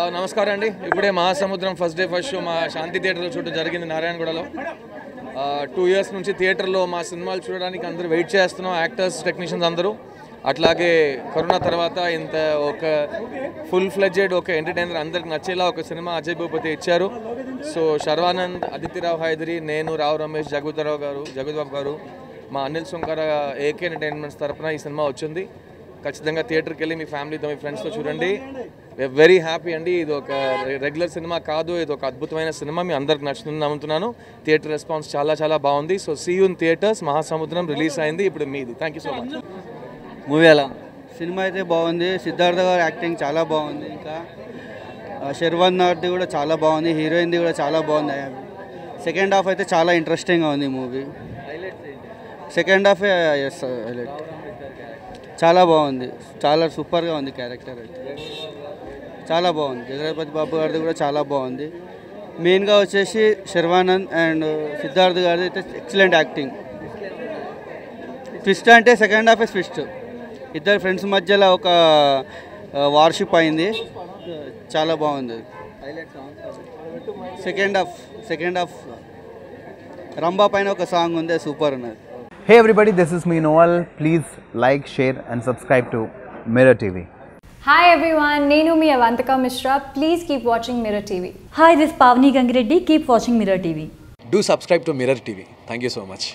నమస్కారం అండి ఇప్పుడే మహాసముద్రం ఫస్ట్ డే ఫస్ట్ షో మా శాంతి థియేటర్లో చూడటం జరిగింది నారాయణగూడలో టూ ఇయర్స్ నుంచి థియేటర్లో మా సినిమాలు చూడడానికి అందరూ వెయిట్ చేస్తున్నాం యాక్టర్స్ టెక్నీషియన్స్ అందరూ అట్లాగే కరోనా తర్వాత ఇంత ఒక ఫుల్ ఫ్లెడ్జెడ్ ఒక ఎంటర్టైనర్ అందరికి నచ్చేలా ఒక సినిమా అజయ్ భూపతి ఇచ్చారు సో శర్వానంద్ అదితిరావు హైదరి నేను రావు రమేష్ జగతరావు గారు జగద్బాబు గారు మా అనిల్ సుంకర ఏకే ఎంటర్టైన్మెంట్స్ తరపున ఈ సినిమా వచ్చింది ఖచ్చితంగా థియేటర్కి వెళ్ళి మీ ఫ్యామిలీతో మీ ఫ్రెండ్స్తో చూడండి వెరీ హ్యాపీ అండి ఇది ఒక రెగ్యులర్ సినిమా కాదు ఇది ఒక అద్భుతమైన సినిమా మీ అందరికి నచ్చుతుంది నమ్ముతున్నాను థియేటర్ రెస్పాన్స్ చాలా చాలా బాగుంది so see you in theatres Mahasamudram release అయింది ఇప్పుడు మీది thank you so much movie ఎలా సినిమా అయితే బాగుంది సిద్ధార్థ గారి యాక్టింగ్ చాలా బాగుంది ఇంకా ఆ, శర్వన్ నార్ది కూడా చాలా బాగుంది హీరోయిన్ది కూడా చాలా బాగుంది సెకండ్ హాఫ్ అయితే చాలా ఇంట్రెస్టింగ్గా ఉంది movie second half is highlight చాలా బాగుంది చాలా సూపర్గా ఉంది క్యారెక్టర్ అయితే చాలా బాగుంది జగపతి బాబు గారిది కూడా చాలా బాగుంది మెయిన్గా వచ్చేసి శర్వానంద్ అండ్ సిద్ధార్థ్ గారిది అయితే ఎక్సలెంట్ యాక్టింగ్ ట్విస్ట్ అంటే సెకండ్ హాఫ్ ట్విస్ట్ ఇద్దరు ఫ్రెండ్స్ మధ్యలో ఒక వార్షిప్ అయింది చాలా బాగుంది second half second half Rambha పైన ఒక సాంగ్ ఉంది అది సూపర్ ఉన్నది Hey everybody, this is me Noel. Please like, share, and subscribe to Mirror TV. Hi everyone, Nenu mi Avantika Mishra. Please keep watching Mirror TV. Hi, this is Pavni Gangireddy. Keep watching Mirror TV. Do subscribe to Mirror TV. Thank you so much.